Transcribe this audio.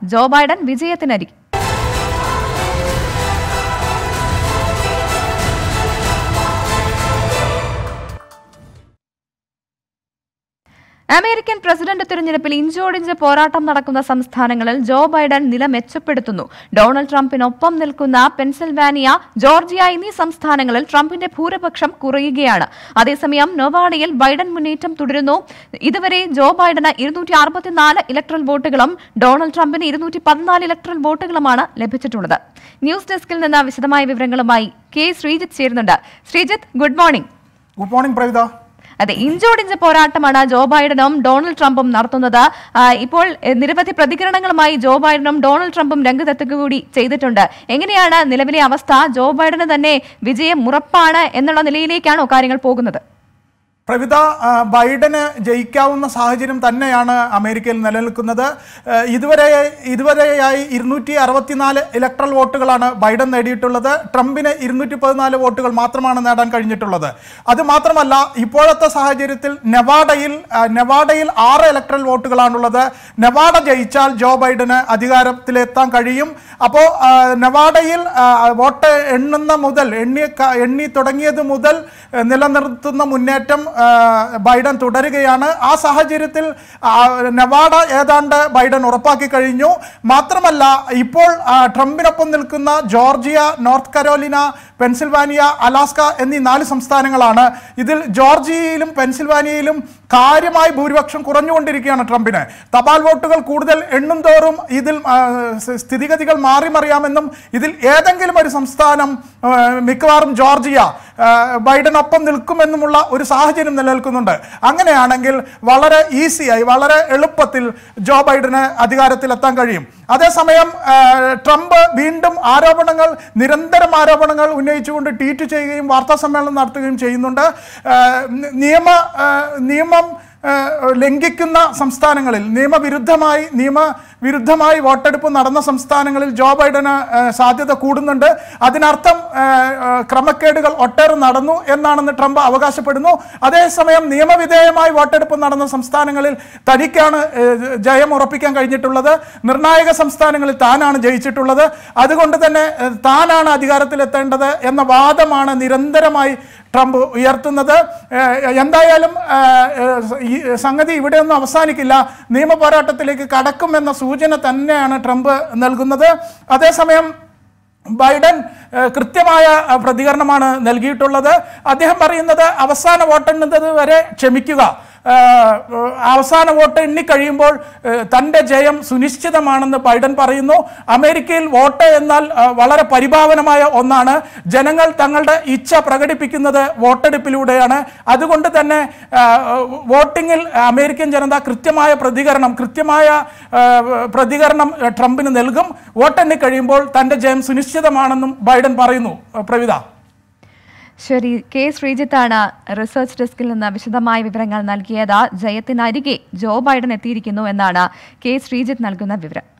ജോ Biden വിജയത്തിനരികെ American president തിരഞ്ഞെടുപ്പിൽ ഇഞ്ചോടിഞ്ച് പോരാട്ടം നടക്കുന്ന സംസ്ഥാനങ്ങളിൽ ജോ ബൈഡൻ നില മെച്ചപ്പെടുത്തുന്നു ഡൊണാൾഡ് ട്രംപിനൊപ്പം നിൽക്കുന്ന പെൻസിൽവാനിയ ജോർജിയ എന്നീ സംസ്ഥാനങ്ങളിൽ ട്രംപിന്റെ ഭൂരിപക്ഷം കുറയുകയാണ് അതേസമയം നൊവാഡയിൽ ബൈഡൻ മുന്നേറ്റം തുടരുന്നു ഇതുവരെ ജോ ബൈഡന് ഇരുന്നൂറ്റി അറുപത്തിനാല് ഇലക്ട്രൽ വോട്ടുകളും ഡൊണാൾഡ് ട്രംപിന് ഇരുന്നൂറ്റി പതിനാല് ഇലക്ട്രൽ വോട്ടുകളുമാണ് ലഭിച്ചിട്ടുള്ളത് ന്യൂസ് ഡെസ്കിൽ നിന്ന് വിശദമായ വിവരങ്ങളുമായി കെ ശ്രീജിത്ത് ചേരുന്നുണ്ട് Sreejith good morning good morning Pravitha അതെ ഇഞ്ചോടിഞ്ച് പോരാട്ടമാണ് ജോ ബൈഡനും ഡൊണാൾഡ് ട്രംപും നടത്തുന്നത് ആ, ഇപ്പോൾ എ, നിരവധി പ്രതികരണങ്ങളുമായി ജോ ബൈഡനും ഡൊണാൾഡ് ട്രംപും രംഗത്തെത്തുക കൂടി ചെയ്തിട്ടുണ്ട് എങ്ങനെയാണ് നിലവിലെ അവസ്ഥ ജോ ബൈഡന് തന്നെ വിജയം ഉറപ്പാണ് എന്നുള്ള നിലയിലേക്കാണോ കാര്യങ്ങൾ പോകുന്നത് പ്രവിത ആ, ബൈഡന് ജയിക്കാവുന്ന സാഹചര്യം തന്നെയാണ് അമേരിക്കയിൽ നിലനിൽക്കുന്നത് ആ, ഇതുവരെ ഇതുവരെയായി ഇരുന്നൂറ്റി അറുപത്തിനാല് ഇലക്ട്രൽ വോട്ടുകളാണ് ബൈഡൻ നേടിയിട്ടുള്ളത് ട്രംപിന് ഇരുന്നൂറ്റി പതിനാല് വോട്ടുകൾ മാത്രമാണ് നേടാൻ കഴിഞ്ഞിട്ടുള്ളത് അത് മാത്രമല്ല ഇപ്പോഴത്തെ സാഹചര്യത്തിൽ നെവാഡയിൽ ആ, നെവാഡയിൽ ആറ് ഇലക്ട്രൽ വോട്ടുകളാണുള്ളത് നെവാഡ ജയിച്ചാൽ ജോ ബൈഡന് അധികാരത്തിലെത്താൻ കഴിയും അപ്പോൾ നെവാഡയിൽ ആ, വോട്ട് എണ്ണുന്ന മുതൽ എണ്ണി ക- എണ്ണി തുടങ്ങിയത് മുതൽ ആ, നിലനിർത്തുന്ന മുന്നേറ്റം ആ, ബൈഡൻ തുടരുകയാണ് ആ സാഹചര്യത്തിൽ ആ, നെവാഡ ഏതാണ്ട് ബൈഡൻ ഉറപ്പാക്കി കഴിഞ്ഞു മാത്രമല്ല ഇപ്പോൾ ആ, ട്രംപിനൊപ്പം നിൽക്കുന്ന Georgia North Carolina Pennsylvania Alaska എന്നീ നാല് സംസ്ഥാനങ്ങളാണ് ഇതിൽ ജോർജിയയിലും പെൻസിൽവാനിയയിലും കാര്യമായി ഭൂരിപക്ഷം കുറഞ്ഞുകൊണ്ടിരിക്കുകയാണ് ട്രംപിന് തപാൽ വോട്ടുകൾ കൂടുതൽ എണ്ണും തോറും ഇതിൽ ആ, സ് സ്ഥിതിഗതികൾ മാറിമറിയാമെന്നും ഇതിൽ ഏതെങ്കിലും ഒരു സംസ്ഥാനം ആ, മിക്കവാറും ജോർജിയ ആ, ബൈഡനൊപ്പം നിൽക്കുമെന്നുമുള്ള ഒരു സാഹചര്യം നിലനിൽക്കുന്നുണ്ട് അങ്ങനെയാണെങ്കിൽ വളരെ ഈസിയായി വളരെ എളുപ്പത്തിൽ ജോ ബൈഡന് അധികാരത്തിലെത്താൻ കഴിയും അതേസമയം ആ, ട്രംപ് വീണ്ടും ആരോപണങ്ങൾ നിരന്തരം ആരോപണങ്ങൾ ഉന്നയിച്ചുകൊണ്ട് ട്വീറ്റ് ചെയ്യുകയും വാർത്താ സമ്മേളനം നടത്തുകയും ചെയ്യുന്നുണ്ട് ആ, നിയമ ആ, നിയമം ആ, ലംഘിക്കുന്ന സംസ്ഥാനങ്ങളിൽ നിയമവിരുദ്ധമായി നിയമവിരുദ്ധമായി വോട്ടെടുപ്പ് നടന്ന സംസ്ഥാനങ്ങളിൽ ജോ ബൈഡന് ആ, സാധ്യത കൂടുന്നുണ്ട് അതിനർത്ഥം ആ, ആ, ക്രമക്കേടുകൾ ഒട്ടേറെ നടന്നു എന്നാണെന്ന് ട്രംപ് അവകാശപ്പെടുന്നു അതേസമയം നിയമവിധേയമായി വോട്ടെടുപ്പ് നടന്ന സംസ്ഥാനങ്ങളിൽ തനിക്കാണ് ഏ, ജയം ഉറപ്പിക്കാൻ കഴിഞ്ഞിട്ടുള്ളത് നിർണായക സംസ്ഥാനങ്ങളിൽ താനാണ് ജയിച്ചിട്ടുള്ളത് അതുകൊണ്ട് തന്നെ ഏ, താനാണ് അധികാരത്തിലെത്തേണ്ടത് എന്ന വാദമാണ് നിരന്തരമായി ട്രംപ് ഉയർത്തുന്നത് ഏഹ് എന്തായാലും ഏഹ് ഈ സംഗതി ഇവിടെയൊന്നും അവസാനിക്കില്ല നിയമ പോരാട്ടത്തിലേക്ക് കടക്കുമെന്ന സൂചന തന്നെയാണ് ട്രംപ് നൽകുന്നത് അതേസമയം ബൈഡൻ ഏഹ് കൃത്യമായ അഹ് പ്രതികരണമാണ് നൽകിയിട്ടുള്ളത് അദ്ദേഹം പറയുന്നത് അവസാന വോട്ടെണ്ണുന്നത് വരെ ക്ഷമിക്കുക ഏഹ് അവസാന വോട്ട് എണ്ണിക്കഴിയുമ്പോൾ ഏഹ് തൻ്റെ ജയം സുനിശ്ചിതമാണെന്ന് ബൈഡൻ പറയുന്നു അമേരിക്കയിൽ വോട്ട് എന്നാൽ ഏഹ് വളരെ പരിഭാവനമായ ഒന്നാണ് ജനങ്ങൾ തങ്ങളുടെ ഇച്ഛ പ്രകടിപ്പിക്കുന്നത് വോട്ടെടുപ്പിലൂടെയാണ് അതുകൊണ്ട് തന്നെ ഏഹ് വോട്ടിങ്ങിൽ അമേരിക്കൻ ജനത കൃത്യമായ പ്രതികരണം കൃത്യമായ ഏഹ് പ്രതികരണം ഏഹ് ട്രംപിന് നൽകും വോട്ടെണ്ണി കഴിയുമ്പോൾ തൻ്റെ ജയം സുനിശ്ചിതമാണെന്നും ബൈഡൻ പറയുന്നു ഏഹ് പ്രവിത ശരി കെ ശ്രീജിത്താണ് റിസർച്ച് ഡെസ്കിൽ നിന്ന് വിശദമായ വിവരങ്ങൾ നൽകിയത് ജയത്തിനരികെ ജോ ബൈഡൻ എത്തിയിരിക്കുന്നു എന്നാണ് കെ ശ്രീജിത്ത് നൽകുന്ന വിവരം